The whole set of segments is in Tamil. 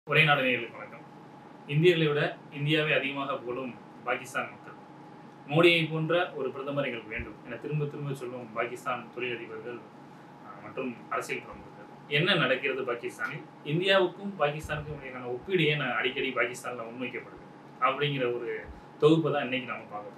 ஒரே நாடு நேயர்களுக்கு வணக்கம் இந்தியர்களை விட இந்தியாவை அதிகமாக புகழும் பாகிஸ்தான் மக்கள் மோடியை போன்ற ஒரு பிரதமர் எங்களுக்கு வேண்டும் என திரும்ப திரும்ப சொல்லும் பாகிஸ்தான் தொழிலதிபர்கள் அஹ், மற்றும் அரசியல் பிரமுகர்கள் என்ன நடக்கிறது பாகிஸ்தானில் இந்தியாவுக்கும் பாகிஸ்தானுக்கும் இடையிலான ஒப்பீடு ஏன் அடிக்கடி பாகிஸ்தானில் முன்வைக்கப்படுது அப்படிங்கிற ஒரு தொகுப்பை தான் இன்னைக்கு நாம பார்க்க போறோம்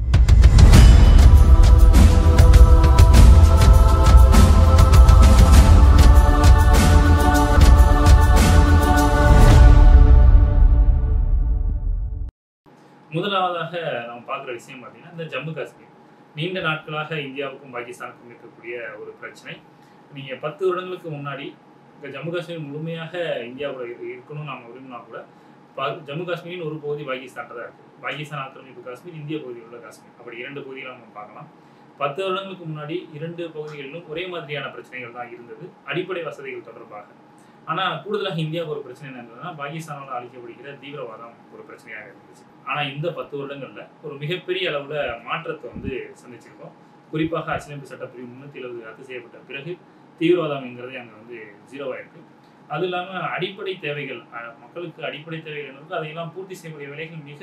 முதலாவதாக நம்ம பார்க்குற விஷயம் பார்த்தீங்கன்னா இந்த ஜம்மு காஷ்மீர் நீண்ட நாட்களாக இந்தியாவுக்கும் பாகிஸ்தானுக்கும் இருக்கக்கூடிய ஒரு பிரச்சனை நீங்கள் பத்து வருடங்களுக்கு முன்னாடி இந்த ஜம்மு காஷ்மீர் முழுமையாக இந்தியாவோட இரு- இருக்கணும்னு நாங்கள் விரும்பினா கூட பா- ஜம்மு காஷ்மீரின் ஒரு பகுதி பாகிஸ்தான் தான் இருக்குது பாகிஸ்தான் ஆக்கிரமிப்பு காஷ்மீர் இந்திய பகுதியில் உள்ள காஷ்மீர் அப்படி இரண்டு பகுதிகளை நம்ம பார்க்கலாம் பத்து வருடங்களுக்கு முன்னாடி இரண்டு பகுதிகளிலும் ஒரே மாதிரியான பிரச்சனைகள் தான் இருந்தது அடிப்படை வசதிகள் தொடர்பாக ஆனால் கூடுதலாக இந்தியாவுக்கு ஒரு பிரச்சனை என்ன இருந்ததுன்னா பாகிஸ்தானால் அளிக்கப்படுகிற தீவிரவாதம் ஒரு பிரச்சனையாக இருந்துச்சு ஆனால் இந்த பத்து வருடங்களில் ஒரு மிகப்பெரிய அளவில் மாற்றத்தை வந்து சந்திச்சிருக்கோம் குறிப்பாக அரசியலமைப்பு சட்டப்பிரிவு முன்னூற்றி எழுபது ரத்து செய்யப்பட்ட பிறகு தீவிரவாதம்ங்கிறதே அங்கே வந்து ஜீரோவாயிருக்கு அது இல்லாமல் அடிப்படை தேவைகள் அஹ், மக்களுக்கு அடிப்படை தேவைகள் இருக்கு அதையெல்லாம் பூர்த்தி செய்யக்கூடிய வேலைகள் மிக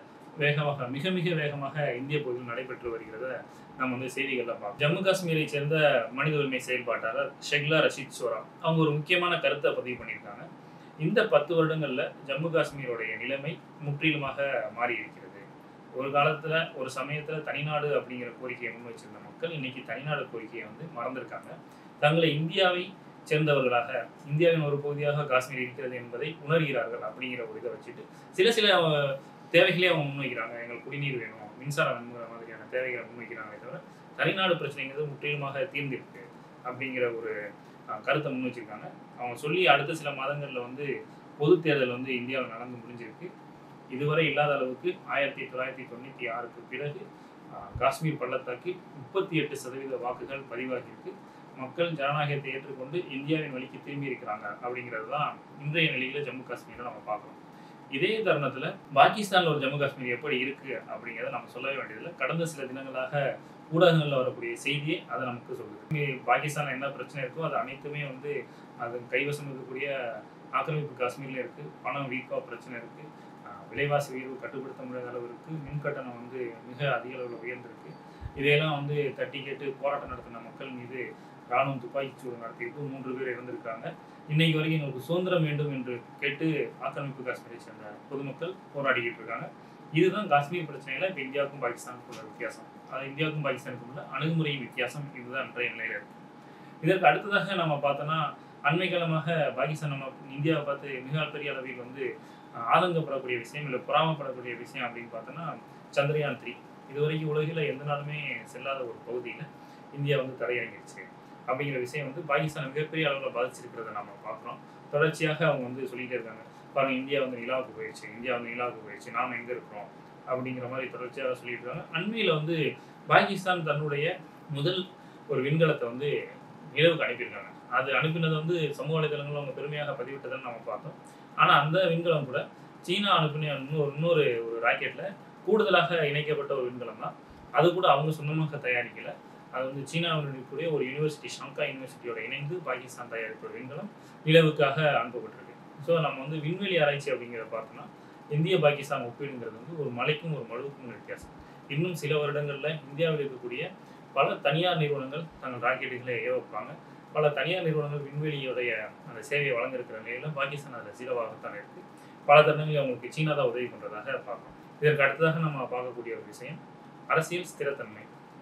வேகமாக மிக மிக வேகமாக இந்திய பகுதியில் நடைபெற்று வருகிறத நம்ம வந்து செய்திகளில் பார்ப்போம் ஜம்மு காஷ்மீரை சேர்ந்த மனித உரிமை செயல்பாட்டாளர் ஷெக்லா ரஷீத் சோரா அவங்க ஒரு முக்கியமான கருத்தை பதிவு பண்ணியிருக்காங்க இந்த பத்து வருடங்கள்ல ஜம்மு காஷ்மீருடைய நிலைமை முற்றிலுமாக மாறி இருக்கிறது ஒரு காலத்துல ஒரு சமயத்துல தனிநாடு அப்படிங்கிற கோரிக்கையை முன் வச்சிருந்த மக்கள் இன்னைக்கு தனிநாடு கோரிக்கையை வந்து மறந்திருக்காங்க தங்களை இந்தியாவை சேர்ந்தவர்களாக இந்தியாவின் ஒரு பகுதியாக காஷ்மீர் இருக்கிறது என்பதை உணர்கிறார்கள் அப்படிங்கிற ஒரு இதை வச்சுட்டு சில சில அஹ், தேவைகளே அவங்க முன்வைக்கிறாங்க எங்களுக்கு குடிநீர் வேணும் மின்சாரம் வேணுங்கிற மாதிரியான தேவைகளை முன்வைக்கிறாங்களே தவிர தனிநாடு பிரச்சனைங்கிறது முற்றிலுமாக தீர்ந்திருக்கு அப்படிங்கிற ஒரு அஹ், கருத்தை முன் வச்சிருக்காங்க அவங்க சொல்லி அடுத்த சில மாதங்களில் வந்து பொது தேர்தல் வந்து இந்தியாவில் நடந்து முடிஞ்சிருக்கு இதுவரை இல்லாத அளவுக்கு ஆயிரத்தி தொள்ளாயிரத்தி தொண்ணூற்றி ஆறுக்கு பிறகு அஹ், காஷ்மீர் பள்ளத்தாக்கில் முப்பத்தி எட்டு சதவீத வாக்குகள் பதிவாகியிருக்கு மக்கள் ஜனநாயகத்தை ஏற்றுக்கொண்டு இந்தியாவின் வழிக்கு திரும்பி இருக்கிறாங்க அப்படிங்கிறது தான் இன்றைய நிலையில ஜம்மு காஷ்மீரில் நம்ம பார்க்குறோம் இதே தருணத்தில் பாகிஸ்தானில் ஒரு ஜம்மு காஷ்மீர் எப்படி இருக்கு அப்படிங்கிறத நம்ம சொல்லவே வேண்டியதில்லை கடந்த சில தினங்களாக ஊடகங்களில் வரக்கூடிய செய்தியே அதை நமக்கு சொல்லுது இங்கே பாகிஸ்தானில் என்ன பிரச்சனை இருக்கோ அது அனைத்துமே வந்து அது கைவசம் இருக்கக்கூடிய ஆக்கிரமிப்பு காஷ்மீர்ல இருக்கு பணம் வீக்கா பிரச்சனை இருக்கு ஆஹ் விலைவாசி உயர்வு கட்டுப்படுத்த முடியாத அளவிற்கு மின் கட்டணம் வந்து மிக அதிக அளவில் உயர்ந்திருக்கு இதையெல்லாம் வந்து தட்டி கேட்டு போராட்டம் நடத்தின மக்கள் மீது ராணுவம் துப்பாக்கிச் சூடு நடத்தியிருக்கு மூன்று பேர் இறந்திருக்காங்க இன்னைக்கு வரைக்கும் எங்களுக்கு சுதந்திரம் வேண்டும் என்று கேட்டு ஆக்கிரமிப்பு காஷ்மீரை சேர்ந்த பொதுமக்கள் போராடிக்கிட்டு இருக்காங்க இதுதான் காஷ்மீர் பிரச்சனையில இப்போ இந்தியாவுக்கும் பாகிஸ்தானுக்கும் உள்ள வித்தியாசம் அது இந்தியாவுக்கும் பாகிஸ்தானுக்கும் உள்ள அணுகுமுறையின் வித்தியாசம் இதுதான் இன்றைய நிலையில இருக்கு இதற்கு அடுத்ததாக நம்ம பார்த்தோம்னா அண்மை காலமாக பாகிஸ்தான் நம்ம இந்தியாவை பார்த்து மிக பெரிய அளவில் வந்து அஹ், ஆதங்கப்படக்கூடிய விஷயம் இல்லை பொறாமப்படக்கூடிய விஷயம் அப்படின்னு பார்த்தோம்னா சந்திரயான் த்ரீ இதுவரைக்கும் உலகில் எந்த நாளுமே செல்லாத ஒரு பகுதியில் இந்தியா வந்து தரையிறங்கிருச்சு அப்படிங்கிற விஷயம் வந்து பாகிஸ்தான் மிகப்பெரிய அளவில் பாதிச்சிருக்கிறத நம்ம பார்க்குறோம் தொடர்ச்சியாக அவங்க வந்து சொல்லிட்டே இருக்காங்க பாருங்க இந்தியா வந்து நிலாவுக்கு போயிடுச்சு இந்தியா வந்து நிலாவுக்கு போயிடுச்சு நாம எங்க இருக்கிறோம் அப்படிங்கிற மாதிரி தொடர்ச்சியாக சொல்லிட்டு இருக்காங்க அண்மையில் வந்து பாகிஸ்தான் தன்னுடைய முதல் ஒரு விண்கலத்தை வந்து நிலவுக்கு அனுப்பியிருக்காங்க அது அனுப்பினது வந்து சமூக வலைதளங்களில் அவங்க பெருமையாக பதிவிட்டதுன்னு நம்ம பார்த்தோம் ஆனால் அந்த விண்கலம் கூட சீனா அனுப்பின இன்னொரு இன்னொரு ஒரு ராக்கெட்டில் கூடுதலாக இணைக்கப்பட்ட ஒரு விண்கலம் தான் அது கூட அவங்க சொந்தமாக தயாரிக்கல அது வந்து சீனாவில் இருக்கக்கூடிய ஒரு யூனிவர்சிட்டி ஷாங்காய் யூனிவர்சிட்டியோட இணைந்து பாகிஸ்தான் தயாரித்த ஒரு விண்கலம் நிலவுக்காக அனுப்பப்பட்டிருக்கு ஸோ நம்ம வந்து விண்வெளி ஆராய்ச்சி அப்படிங்கிறத பார்த்தோம்னா இந்திய பாகிஸ்தான் ஒப்பீடுங்கிறது வந்து ஒரு மலைக்கும் ஒரு மழுவுக்கும் உள்ள வித்தியாசம் இன்னும் சில வருடங்களில் இந்தியாவில் இருக்கக்கூடிய பல தனியார் நிறுவனங்கள் தங்கள் ராக்கெட்டுகளை ஏவ வைப்பாங்க பல தனியார் நிறுவனங்கள் விண்வெளியோடைய அந்த சேவையை வழங்க இருக்கிற நிலையில பாகிஸ்தான் அதில் ஜீரோவாகத்தான் இருக்கு பல தருணங்களில் அவங்களுக்கு சீனா தான் உதவி பண்றதாக பார்க்கணும் இதற்கு அடுத்ததாக நம்ம பார்க்கக்கூடிய ஒரு விஷயம் அரசியல் ஸ்திரத்தன்மை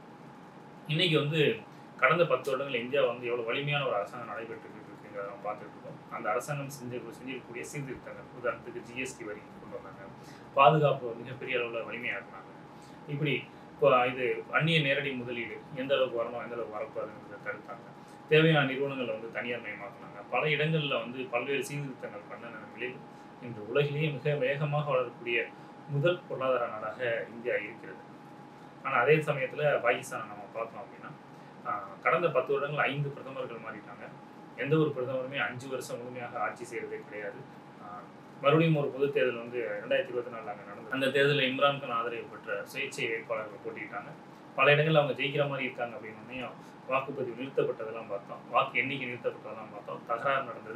இன்னைக்கு வந்து கடந்த பத்து வருடங்கள் இந்தியா வந்து எவ்வளவு வலிமையான ஒரு அரசாங்கம் நடைபெற்று இருக்குங்கிறத நம்ம பார்த்துட்டு இருக்கோம் அந்த அரசாங்கம் செஞ்ச செஞ்சிருக்கக்கூடிய சீர்திருத்தங்கள் உதாரணத்துக்கு ஜிஎஸ்டி வரி கொண்டு வந்தாங்க பாதுகாப்பு மிகப்பெரிய அளவில் வலிமையாக்குனாங்க இப்படி இப்போ இது அந்நிய நேரடி முதலீடு எந்த அளவுக்கு வரணும் எந்த அளவுக்கு வரக்கூடாதுங்கிறத தடுத்தாங்க தேவையான நிறுவனங்களை வந்து தனியார் மயமாக்குனாங்க பல இடங்களில் வந்து பல்வேறு சீர்திருத்தங்கள் பண்ண நிலையில் இன்று உலகிலேயே மிக வேகமாக வளரக்கூடிய முதல் பொருளாதார நாடாக இந்தியா இருக்கிறது ஆனால் அதே சமயத்தில் பாகிஸ்தானை நம்ம பார்த்தோம் அப்படின்னா ஆஹ், கடந்த பத்து வருடங்கள் ஐந்து பிரதமர்கள் மாறிட்டாங்க எந்த ஒரு பிரதமருமே அஞ்சு வருஷம் முழுமையாக ஆட்சி செய்யறதே கிடையாது ஆஹ், மறுபடியும் ஒரு பொது தேர்தல் வந்து ரெண்டாயிரத்தி இருபத்தி நாலு அங்கே நடந்தது அந்த தேர்தலில் இம்ரான்கான் ஆதரவு பெற்ற சுயேட்சை வேட்பாளர்கள் போட்டியிட்டாங்க பல இடங்களில் அவங்க ஜெயிக்கிற மாதிரி இருக்காங்க அப்படின்னு வாக்குப்பதிவு நிறுத்தப்பட்டதெல்லாம் பார்த்தோம் வாக்கு எண்ணிக்கை நிறுத்தப்பட்டதெல்லாம் பார்த்தோம் தகராறு நடந்தது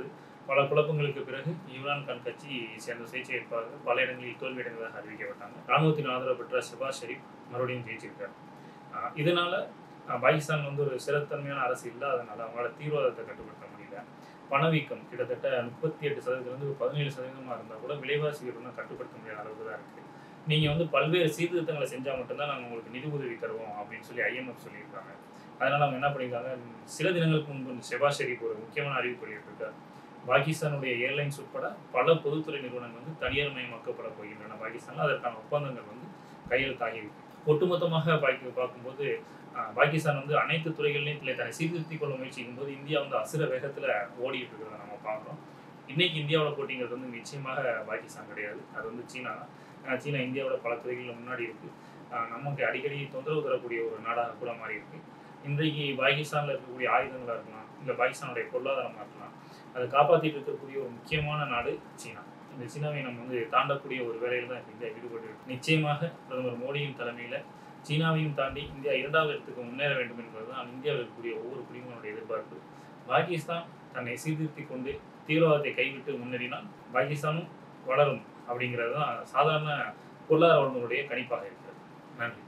பல குழப்பங்களுக்கு பிறகு இம்ரான் கான் கட்சி சேர்ந்த சுயேட்சை வேட்பாளர்கள் பல இடங்களில் தோல்வியடைந்ததாக அறிவிக்கப்பட்டாங்க ராணுவத்தின் ஆதரவு பெற்ற ஷெபாஸ் ஷெரீப் மறுபடியும் ஜெயிச்சிருக்காரு ஆஹ் இதனால ஆஹ் பாகிஸ்தான் வந்து ஒரு சிறத்தன்மையான அரசு இல்லாதனால அவங்களால தீவிரவாதத்தை கட்டுப்படுத்த முடியல பணவீக்கம் கிட்டத்தட்ட முப்பத்தி எட்டு சதவீதத்துலேருந்து ஒரு பதினேழு சதவீதமாக இருந்தால் கூட விலைவாசி உயர்வுனா கட்டுப்படுத்த முடியாத அளவுக்கு தான் இருக்குது நீங்கள் வந்து பல்வேறு சீர்திருத்தங்களை செஞ்சால் மட்டும்தான் நாங்கள் உங்களுக்கு நிதி உதவி தருவோம் அப்படின்னு சொல்லி ஐஎம்எஃப் சொல்லியிருக்காங்க அதனால அவங்க என்ன பண்ணியிருக்காங்க சில தினங்களுக்கு முன்பு ஷெபாஸ் ஷெரீப் ஒரு முக்கியமான அறிவிப்பு வெளியிட்டிருக்காரு பாகிஸ்தானுடைய ஏர்லைன்ஸ் உட்பட பல பொதுத்துறை நிறுவனங்கள் வந்து தனியார் மயமாக்கப்பட போகின்றன பாகிஸ்தானில் அதற்கான ஒப்பந்தங்கள் வந்து கையெழுத்தாகி இருக்கு ஒட்டுமொத்தமாக பாக்கி பார்க்கும்போது ஆஹ், பாகிஸ்தான் வந்து அனைத்து துறைகள்லையும் தன்னை தன்னை சீர்திருத்திக் கொள்ள முயற்சிக்கும் போது இந்தியா வந்து அசுர வேகத்தில் ஓடிட்டு இருக்கிறத நம்ம பார்க்குறோம் இன்னைக்கு இந்தியாவோட போட்டிங்கிறது வந்து நிச்சயமாக பாகிஸ்தான் கிடையாது அது வந்து சீனா தான் ஏன்னா சீனா இந்தியாவோட பல துறைகளில் முன்னாடி இருக்கு ஆஹ், நமக்கு அடிக்கடி தொந்தரவு தரக்கூடிய ஒரு நாடாக கூட மாறி இருக்கு இன்றைக்கு பாகிஸ்தானில் இருக்கக்கூடிய ஆயுதங்களாக இருக்கலாம் இல்லை பாகிஸ்தானுடைய பொருளாதாரமாக இருக்கலாம் அதை காப்பாற்றிட்டு இருக்கக்கூடிய ஒரு முக்கியமான நாடு சீனா இந்த சீனாவை நம்ம வந்து தாண்டக்கூடிய ஒரு வேலையில் தான் இப்ப இந்தியா ஈடுபட்டு இருக்கு நிச்சயமாக பிரதமர் மோடியின் தலைமையில் சீனாவையும் தாண்டி இந்தியா இரண்டாவது இடத்துக்கு முன்னேற வேண்டும் என்பதுதான் இந்தியாவில் இருக்கக்கூடிய ஒவ்வொரு குடிமகனுடைய எதிர்பார்ப்பு பாகிஸ்தான் தன்னை சீர்திருத்தி கொண்டு தீவிரவாதத்தை கைவிட்டு முன்னேறினால் பாகிஸ்தானும் வளரும் அப்படிங்கிறது தான் சாதாரண பொருளாதார வல்லுநருடைய கணிப்பாக இருக்கிறது நன்றி